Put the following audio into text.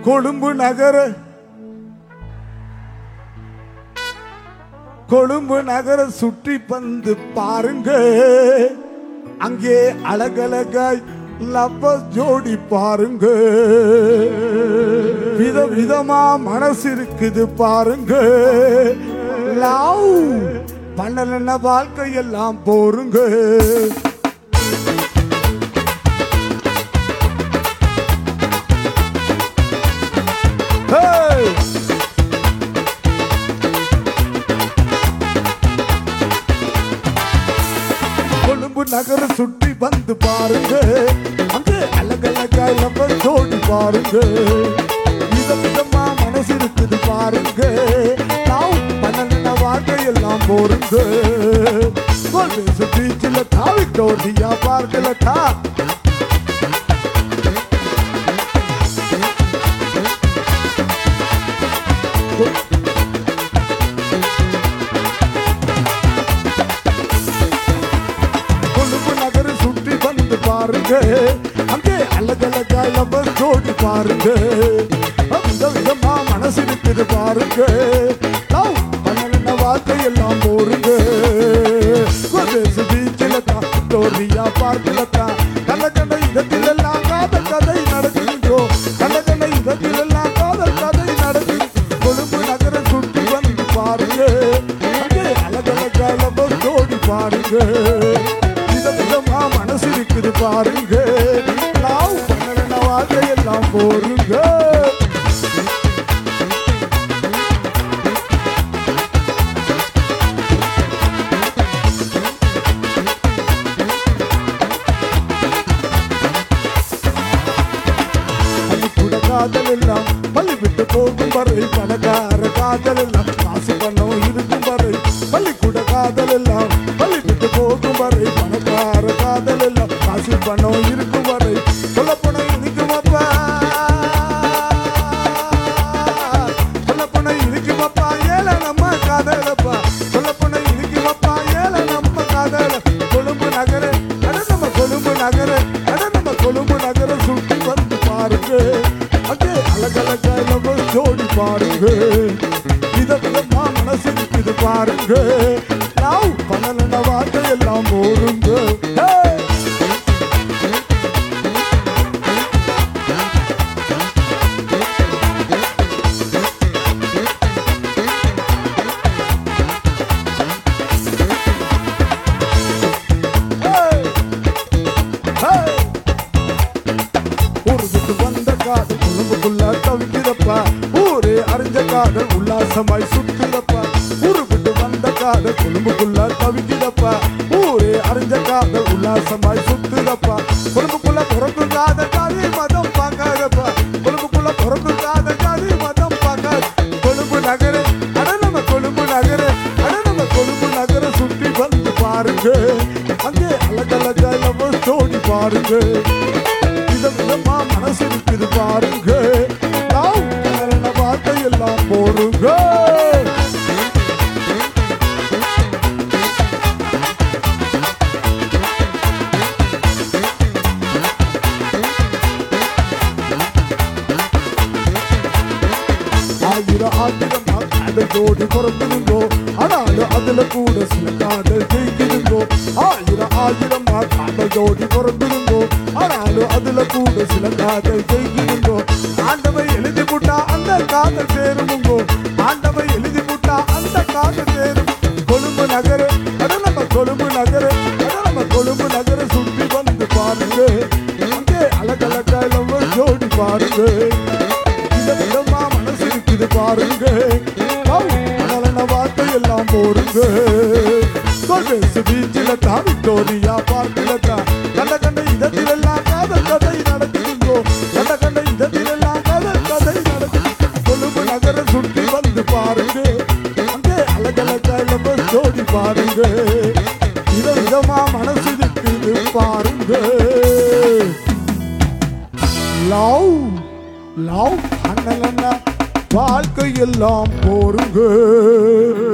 கொழும்பு நகர கொழும்பு நகர சுற்றி வந்து பாருங்க அங்கே அழகழகாய் லவ்வ ஜோடி பாருங்க வித விதமா மனசு இருக்குது பாருங்க லவ் பண்ணலன்ன வாழ்க்கை எல்லாம் போருங்க Hey! கொழும்பு நகர சுற்றி வந்து பாருங்க அங்க அழகழகாய் நம்ம ஜோடி பாருங்க வித விதமா மனசு இருக்குது பாருங்க நான் பண்ணன வாழ்க்கை எல்லாம் போருங்க பீச்சில் தாவி தோட்டியா பார்க்கலட்டா கொழும்பு நகர சுற்றி வந்து பாருங்க அங்கே அழகழகாய் நம்ம ஜோடி பாருங்க வித விதமா மனசு இருக்குது பாருங்க லவ் பண்ணன வார்த்தை எல்லாம் போருங்க கொதேசு பீச்சில் தான் தோரியா பார்க்கல தான் கண்ண கண்ண இடத்தில் எல்லாம் காதல் கதை நடக்குதுங்கோ கண்ண கண்ண இடத்தில் எல்லாம் காதல் கதை நடக்குது கொழும்பு நகர சுற்றி வந்து பாருங்க அங்கே அழகழகாய் நம்ம ஜோடி பாருங்க வித விதமா மனசு இருக்குது பாருங்க நான் பண்ணன வார்த்தை எல்லாம் போருங்க பள்ளிக்கூட காதல் எல்லாம் பள்ளி விட்டு போகும் வரை பணக்கார காதல் எல்லாம் காசு பணம் இருக்கும் வரை பள்ளிக்கூட காதல் எல்லாம் பள்ளி விட்டு போகும் வரை பணக்கார காதல் எல்லாம் காசு பணம் இருக்கும் வரை சொல்ல பணம் இருக்கும் அப்பா சொல்ல பணம் இருக்கும் அப்பா ஏல நம்ம காதலப்பா சொல்ல பணம் இருக்கும் அப்பா ஏல நம்ம காதல கொழும்பு நகர அட நம்ம கொழும்பு நகர அட நம்ம கொழும்பு நகர சுற்றி வந்து பாருங்க அங்கே அழகழகாய் நம்ம ஜோடி பாருங்க வித விதமா மனசு இருக்குது பாருங்க நான் பண்ணலன வார்த்தை எல்லாம் போருங்க Hey! Hey! Hey! ஒரு விட்டு வந்த காதல் குழும்புக்குள்ள தவிக்கிறப்பா ஊரே அறிஞ்ச காதல் உல்லாசமாய் சுற்றுறப்பா ஒரு விட்டு வந்த காதல் குழும்புக்குள்ள தவிக்கிறப்பா ஊரே அறிஞ்ச காதல் உல்லாசமாய் சுற்றுறப்பா குழும்புக்குள்ள பிறக்கும் காதல் காதி மதம் பார்க்காதப்பா குழும்புக்குள்ள பிறக்கும் காதல் காதி மதம் பார்க்காது கொழும்பு நகர அட நம்ம கொழும்பு நகர அட நம்ம கொழும்பு நகர சுற்றி வந்து பாருங்க அங்கே அழகழகாய் நம்ம ஜோடி பாருங்க வித விதமா மனசு இருக்குது பாருங்க நான் நல்ல வார்த்தை எல்லாம் போருங்க ஆயிரம் ஆயிரம் காதல் ஜோடி பிறந்திருந்தோ ஆனாலும் அதுல கூட சில காதல் ஜெயிக்கிருந்தோ ஆயிரம் ஆயிரம் காதல் ஜோடி பிறந்திருந்தோ ஆனாலும் அதுல கூட சில காதல் ஜெயிக்கிருந்தோ ஆண்டவை எழுதி புட்டா அந்த காதல் சேருமுங்கோ ஆண்டவை எழுதி புட்டா அந்த காதல் சேரும் கொழும்பு நகர அட நம்ம கொழும்பு நகர அட நம்ம கொழும்பு நகர சுற்றி வந்து பாருங்க அங்கே அழகழகாய் நம்ம ஜோடி பாருங்க வித விதமா மனசு இருக்குது பாருங்க அதனால வார்த்தை எல்லாம் போருங்க கொல்வேசு பீச்சில தான் விக்டோரியா பார்க்கல தான் கண்ட கண்ட இதத்தில் எல்லாம் காதல் கதை நடக்குதுங்கோ கண்ட கண்ட இதத்தில் எல்லாம் காதல் கதை நடக்குது கொழும்பு நகர சுற்றி வந்து பாருங்க அங்கே அழகழகாய் நம்ம ஜோடி பாருங்க வித விதமா மனசு இருக்குது பாருங்க லவ் லவ் அண்ணலன்னா வாழ்க்கை எல்லாம் போருங்க